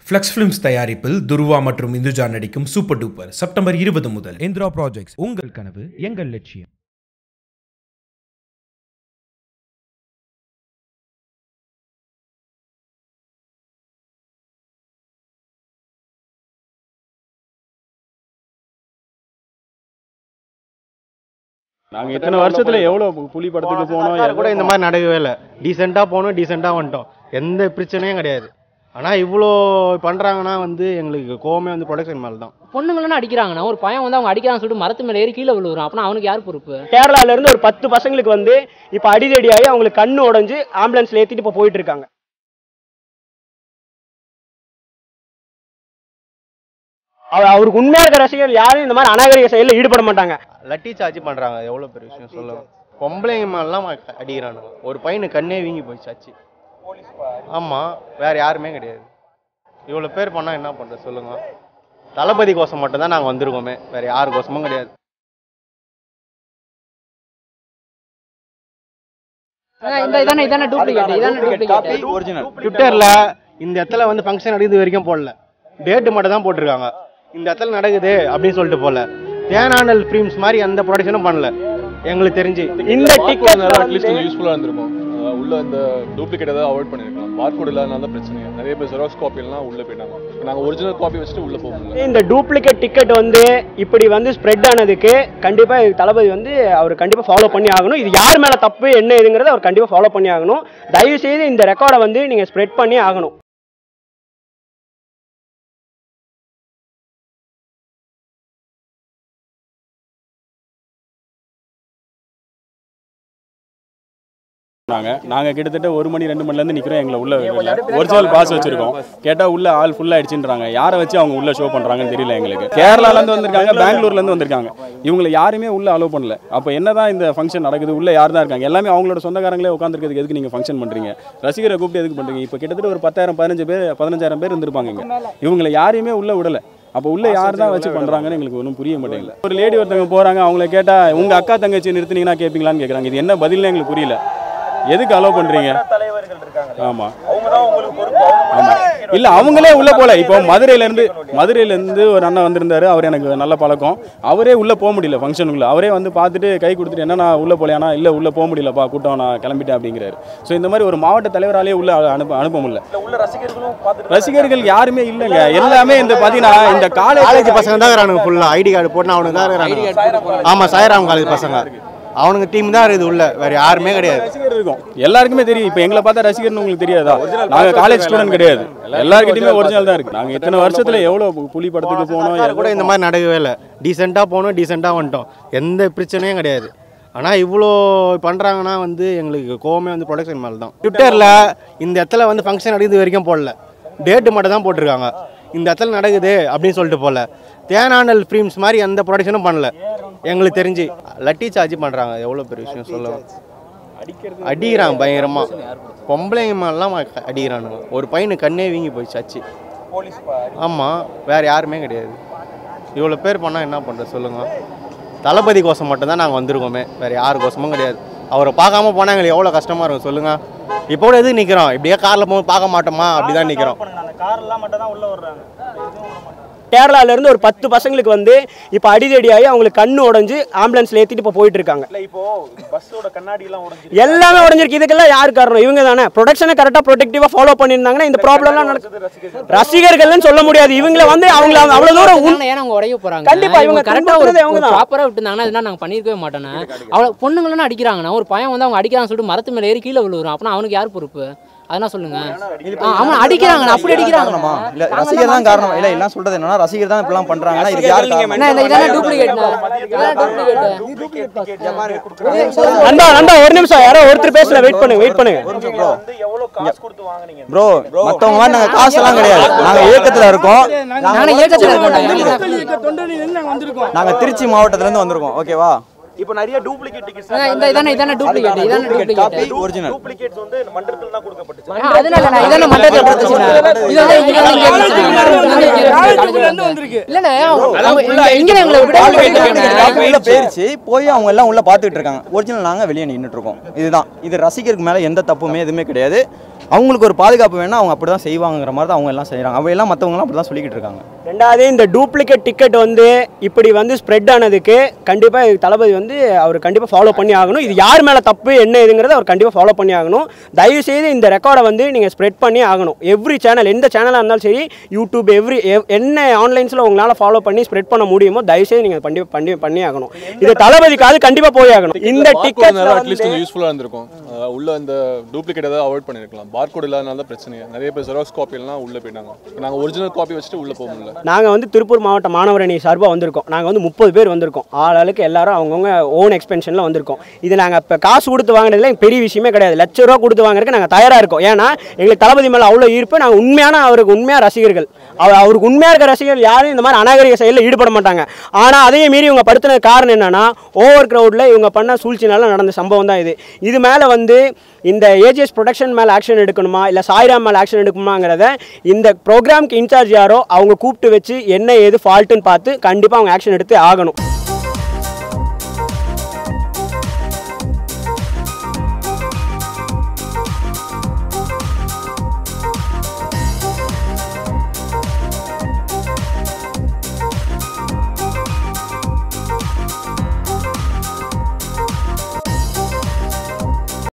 Flux films தயாரிப்பில் துருவா மற்றும் இந்துஜா நடிக்கும் சூப்பர் டூப்பர் செப்டம்பர் இருபது முதல் இந்திரா ப்ராஜெக்ட்ஸ் உங்கள் கனவு எங்கள் லட்சியம் நாங்க இத்தனை வருஷத்துல எவ்வளவு புலி படத்துக்கு போனோம் யாரும் கூட இந்த மாதிரி நடக்கவே இல்லை டீசெண்டாக போனோம் டீசெண்டாக வந்துட்டோம் எந்த பிரச்சனையும் கிடையாது ஆனால் இவ்வளோ பண்ணுறாங்கன்னா வந்து எங்களுக்கு கோவமே வந்து ப்ரொடக்ஷன் மேலே தான் பொண்ணுங்களன்னு அடிக்கிறாங்கன்னா ஒரு பையன் வந்து அவங்க அடிக்கிறான்னு சொல்லிட்டு மரத்து மேலே ஏறி கீழே விழுவுறான் அப்படின்னா அவனுக்கு யார் பொறுப்பு கேரளால இருந்து ஒரு பத்து பசங்களுக்கு வந்து இப்ப அடிதடி ஆகி அவங்களுக்கு கண்ணு உடைஞ்சு ஆம்புலன்ஸ்ல ஏத்திட்டு இப்ப போயிட்டு இருக்காங்க அவ- அவருக்கு உண்மையா இருக்க ரசிகர்கள் யாரும் இந்த மாதிரி அநாகரிக செயலில் ஈடுபட மாட்டாங்க லட்டி சார்ஜ் பண்ணுறாங்க எவ்வளோ பெரிய விஷயம் சொல்ல பொம்பளைங்க மேலாம் அடிக்கிறானுங்க ஒரு பையனுக்கு கண்ணே வீங்கி போயிடுச்சு ஆச்சு ஆமாம் வேற யாருமே கிடையாது இவ்வளோ பேர் பண்ணால் என்ன பண்ணுறது சொல்லுங்க தளபதி கோசம் மட்டும்தான் நாங்கள் வந்திருக்கோமே வேற யாரு கோசமும் கிடையாது அதான் இந்த இதானே இதானே டூப்ளிகேட் இதானே டூப்ளிகேட் ஒரிஜினல் ட்விட்டரில் இந்த இடத்துல வந்து ஃபங்க்ஷன் நடக்குது வரைக்கும் போடல டேட்டு மட்டும் தான் போட்டிருக்காங்க இந்த இடத்துல நடக்குது அப்படின்னு சொல்லிட்டு போடல தேனானல் ஃபிலிம்ஸ் மாதிரி எந்த ப்ரொடக்ஷனும் பண்ணல எங்களுக்கு தெரிஞ்சு இந்த டிக்கெட் அட்லீஸ்ட் கொஞ்சம் யூஸ்ஃபுல்லாக இருந்திருக்கும் அஹ் உள்ள இந்த டூப்ளிகேட் ஏதாவது அவாய்ட் பண்ணிருக்கலாம் பார்கோட் இல்லாதனால தான் பிரச்சனை நிறைய பேர் ஜெராக்ஸ் காப்பி எல்லாம் உள்ள போயிட்டாங்க இப்போ நாங்கள் ஒரிஜினல் காப்பி வச்சுட்டு உள்ள போக முடியல இந்த டூப்ளிகேட் டிக்கெட் வந்து இப்படி வந்து ஸ்ப்ரெட் ஆனதுக்கு கண்டிப்பா இது தளபதி வந்து அவர் கண்டிப்பா ஃபாலோ பண்ணி ஆகணும் இது யார் மேல தப்பு என்ன இதுங்கிறத அவர் கண்டிப்பா ஃபாலோ பண்ணி ஆகணும் தயவு செய்து இந்த ரெக்கார்டை வந்து நீங்க ஸ்ப்ரெட் பண்ணி ஆகணும் நாங்க நாங்க கிட்டத்தட்ட ஒரு மணி ரெண்டு மணில இருந்து நிக்கிறோம் எங்களை உள்ள ஒரிஜினல் பாஸ் வச்சிருக்கோம் கேட்டா உள்ள ஆள் ஃபுல்லா அடிச்சுன்றாங்க யாரை வச்சு அவங்க உள்ள ஷோ பண்றாங்கன்னு தெரியல எங்களுக்கு கேரளால இருந்து வந்திருக்காங்க பெங்களூர்ல இருந்து வந்திருக்காங்க இவங்களை யாருமே உள்ள அலோவ் பண்ணல அப்ப என்னதான் இந்த ஃபங்க்ஷன் நடக்குது உள்ள யார் தான் இருக்காங்க எல்லாமே அவங்களோட சொந்தக்காரங்களே உட்காந்துருக்கிறதுக்கு எதுக்கு நீங்க ஃபங்க்ஷன் பண்றீங்க ரசிகரை கூப்பிட்டு எதுக்கு பண்றீங்க இப்போ கிட்டத்தட்ட ஒரு பத்தாயிரம் பதினஞ்சு பேர் பதினஞ்சாயிரம் பேர் இருந்திருப்பாங்க இங்க இவங்களை யாரையுமே உள்ள விடல அப்போ உள்ள யார் தான் வச்சு பண்றாங்கன்னு எங்களுக்கு ஒன்றும் புரிய மாட்டேங்கல ஒரு லேடி ஒருத்தவங்க போறாங்க அவங்கள கேட்டா உங்க அக்கா தங்கச்சி நிறுத்தினீங்கன்னா கேட்பீங்களான்னு கேட்குறாங்க இது என்ன பதில்னு எங்களுக்கு புரியல எதுக்கு அலோவ் பண்றீங்க ஆமா ஆமா இல்ல அவங்களே உள்ள போல இப்போ மதுரையில இருந்து மதுரையில இருந்து ஒரு அண்ணன் வந்திருந்தாரு அவர் எனக்கு நல்ல பழக்கம் அவரே உள்ள போக முடியல ஃபங்க்ஷனுக்குள்ள அவரே வந்து பார்த்துட்டு கை கொடுத்துட்டு என்ன நான் உள்ள போலையானா இல்ல உள்ள போக முடியலப்பா கூட்டம் நான் கிளம்பிட்டேன் அப்படிங்கிறாரு ஸோ இந்த மாதிரி ஒரு மாவட்ட தலைவராலே உள்ள அனுப்ப அனுப்ப முடியல ரசிகர்கள் யாருமே இல்லைங்க எல்லாமே இந்த பாத்தீங்கன்னா இந்த காலேஜ் காலேஜ் பசங்க தான் இருக்கிறானுங்க ஃபுல்லாக ஐடி கார்டு போட்டு அவனுக்கு தான் இருக்கிறானுங்க ஆமாம் சாயராம் காலேஜ் பசங்க அவனுங்க டீம் தான் இருக்குது உள்ள வேற யாருமே கிடையாது ரசிகர் இருக்கும் எல்லாருக்குமே தெரியும் இப்போ எங்களை பார்த்தா ரசிகர்னு உங்களுக்கு தெரியாதா நாங்க காலேஜ் ஸ்டூடெண்ட் கிடையாது எல்லாருக்கிட்டையுமே ஒரிஜினல் தான் இருக்கு நாங்க இத்தனை வருஷத்துல எவ்வளவு புலி படத்துக்கு போனோம் யாரும் கூட இந்த மாதிரி நடக்கவே இல்லை டீசெண்டாக போனோம் டீசெண்டாக வந்துட்டோம் எந்த பிரச்சனையும் கிடையாது ஆனால் இவ்வளோ பண்ணுறாங்கன்னா வந்து எங்களுக்கு கோவமே வந்து ப்ரொடக்ஷன் மேலே தான் ட்விட்டரில் இந்த இடத்துல வந்து ஃபங்க்ஷன் நடக்குது வரைக்கும் போடல டேட்டு மட்டும் தான் போட்டிருக்காங்க இந்த இடத்துல நடக்குது அப்படின்னு சொல்லிட்டு போடல தேனானல் ஃபிலிம்ஸ் மாதிரி எந்த ப்ரொடக்ஷனும் பண்ணல எங்களுக்கு தெரிஞ்சு லட்டி சார்ஜ் பண்ணுறாங்க எவ்வளோ பெரிய விஷயம் சொல்ல அடிக்கிறாங்க பயங்கரமாக பொம்பளைங்க மேலாம் அடிக்கிறானுங்க ஒரு பையனுக்கு கண்ணே வீங்கி போயிடுச்சு ஆச்சு ஆமாம் வேற யாருமே கிடையாது இவ்வளோ பேர் பண்ணால் என்ன பண்ணுறது சொல்லுங்க தளபதி கோசம் மட்டும்தான் நாங்கள் வந்திருக்கோமே வேற யாரு கோசமும் கிடையாது அவரை பார்க்காம போனால் எங்களுக்கு எவ்வளோ கஷ்டமாக இருக்கும் சொல்லுங்க இப்போ கூட எதுக்கு நிற்கிறோம் இப்படியே காரில் போய் பார்க்க மாட்டோமா அப்படி தான் நிற்கிறோம் கேரளால இருந்து ஒரு பத்து பசங்களுக்கு வந்து இப்ப அடிதடி ஆகி அவங்களுக்கு கண்ணு உடைஞ்சு ஆம்புலன்ஸ்ல ஏத்திட்டு இப்ப போயிட்டு இருக்காங்க எல்லாமே உடைஞ்சிருக்கு இதுக்கெல்லாம் யார் காரணம் இவங்க தானே ப்ரொடக்ஷனை கரெக்டா ப்ரொடெக்டிவா ஃபாலோ பண்ணியிருந்தாங்கன்னா இந்த ப்ராப்ளம்லாம் நடக்கு ரசிகர்கள்னு சொல்ல முடியாது இவங்கள வந்து அவங்கள அவ்வளவு தூரம் உண்- ஏன்னா அவங்க உடைய போறாங்க கண்டிப்பா, இவங்க கரெக்டா ஒரு துன்புறுத்துறதே அவங்க தான். ப்ராப்பரா விட்டுருந்தாங்கன்னா இதெல்லாம் நாங்க பண்ணிருக்கவே மாட்டோம்னா அவ்வளவு பொண்ணுங்களன்னு அடிக்கிறாங்கன்னா ஒரு பையன் வந்து அவங்க அடிக்கிறான்னு சொல்லிட்டு மரத்து மேலே ஏறி கீழே விழுவுறான் அப்படின்னா அவனுக்கு யார் பொறுப்பு அதெல்லாம் சொல்லுங்க ஆ, அவன் அடிக்கிறாங்க அப்படி அடிக்கிறாங்க காரணமா இல்ல ரசிகர் தான் காரணம் இல்ல எல்லாம் சொல்றது என்னன்னா ரசிகர் தான் இப்படிலாம் பண்றாங்கன்னா இதுக்கு யார் காரணம் என்ன இந்த இதெல்லாம் டூப்ளிகேட் இதெல்லாம் டூப்ளிகேட் நண்பா நண்பா ஒரு நிமிஷம் யாரோ ஒருத்தர் பேசல வெயிட் பண்ணுங்க வெயிட் பண்ணுங்க ப்ரோ மத்தவங்க மாதிரி நாங்க காசு எல்லாம் கிடையாது நாங்க இயக்கத்துல இருக்கோம் நானே ஏக்கத்துல இருக்கேன் நாங்க திருச்சி மாவட்டத்துல இருந்து வந்திருக்கோம் ஓகேவா அதான் இந்த இதானே இதானே டூப்ளிகேட் இதானே டூப்ளிகேட் ஒரிஜினல் ஆ, அதனால நான் இதெல்லாம் மண்டபத்துல பிரச்சனை. இது வந்து இங்க வந்து இங்க இருக்கு. இது வந்து இங்க இருக்கு. இல்ல, இல்ல, அவங்க இங்க- இங்க எங்களை விட உள்ள போயிருச்சு போய் அவங்க எல்லாம் உள்ள பாத்துக்கிட்டு இருக்காங்க ஒரிஜினல் நாங்க வெளியே நின்னுட்டு இருக்கோம் இதுதான் இது ரசிகருக்கு மேல எந்த தப்புமே எதுவுமே கிடையாது அவங்களுக்கு ஒரு பாதுகாப்பு வேணா அவங்க அப்படி தான் செய்வாங்கிற மாதிரி தான் அவங்க எல்லாம் செய்கிறாங்க அவங்க எல்லாம் மற்றவங்களாம் அப்படி தான் சொல்லிக்கிட்டு இருக்காங்க ரெண்டாவது இந்த டூப்ளிகேட் டிக்கெட் வந்து இப்படி வந்து ஸ்ப்ரெட் ஆனதுக்கு கண்டிப்பாக தளபதி வந்து அவர் கண்டிப்பாக ஃபாலோ பண்ணி ஆகணும் இது யார் மேலே தப்பு என்ன இதுங்கிறத அவர் கண்டிப்பாக ஃபாலோ பண்ணி ஆகணும் தயவு செய்து இந்த ரெக்கார்டை வந்து நீங்கள் ஸ்ப்ரெட் பண்ணி ஆகணும் எவ்ரி சேனல் எந்த சேனலாக இருந்தாலும் சரி யூடியூப் எவ்ரி என்ன ஆன்லைன்ஸில் உங்களால் ஃபாலோ பண்ணி ஸ்ப்ரெட் பண்ண முடியுமோ தயவு செய்து நீங்கள் பண்ணி பண்ணி பண்ணி ஆகணும் இது தளபதிக்காவது கண்டிப்பாக போய் ஆகணும் இந்த டிக்கெட் டிக்கெட் அட்லீஸ்ட் கொஞ்சம் யூஸ்ஃபுல்லாக இருந்திருக்கும் அஹ் உள்ள இந்த டூப்ளிகேட் ஏதாவது அவாய்ட் பண்ணிருக்கலாம் பார்கோட் இல்லாதனால தான் பிரச்சனை நிறைய பேர் ஜெராக்ஸ் காப்பி எல்லாம் உள்ள போயிட்டாங்க நாங்கள் ஒரிஜினல் காப்பி வச்சுட்டு உள்ள போக முடியல நாங்கள் வந்து திருப்பூர் மாவட்ட மாணவர் அணி சார்பாக வந்திருக்கோம் நாங்கள் வந்து முப்பது பேர் வந்திருக்கோம் ஆள் ஆளுக்கு எல்லாரும் அவங்கவுங்க ஓன் எக்ஸ்பென்ஷனில் வந்திருக்கோம் இது நாங்கள் இப்போ காசு கொடுத்து வாங்கினதுல எங்களுக்கு பெரிய விஷயமே கிடையாது லட்ச ரூபா கொடுத்து வாங்குறதுக்கு நாங்கள் தயாராக இருக்கோம் ஏன்னா எங்களுக்கு தளபதி மேலே அவ்வளோ ஈர்ப்பு நாங்கள் உண்மையான அவருக்கு உண்மையான ரசிகர்கள் அவர் அவருக்கு உண்மையாக இருக்க ரசிகர்கள் யாரும் இந்த மாதிரி அநாகரிக செயலில் ஈடுபட மாட்டாங்க ஆனால் அதையும் மீறி இவங்க படுத்தின காரணம் என்னன்னா ஓவர் க்ரௌடில் இவங்க பண்ண சூழ்ச்சினால நடந்த சம்பவம் தான் இது இது மேலே வந்து இந்த ஏஜிஎஸ் ப்ரொடக்ஷன் மேலே ஆக்ஷன் எடுக்கணுமா இல்லை சாய்ராம் மேலே ஆக்ஷன் எடுக்கணுமாங்கிறத இந்த ப்ரோக்ராம்க்கு இன்சார்ஜ் யாரோ அவங்க கூப்பிட்டு வச்சு என்ன ஏது ஃபால்ட்டுன்னு பார்த்து கண்டிப்பாக அவங்க ஆக்ஷன் எடுத்து ஆகணும்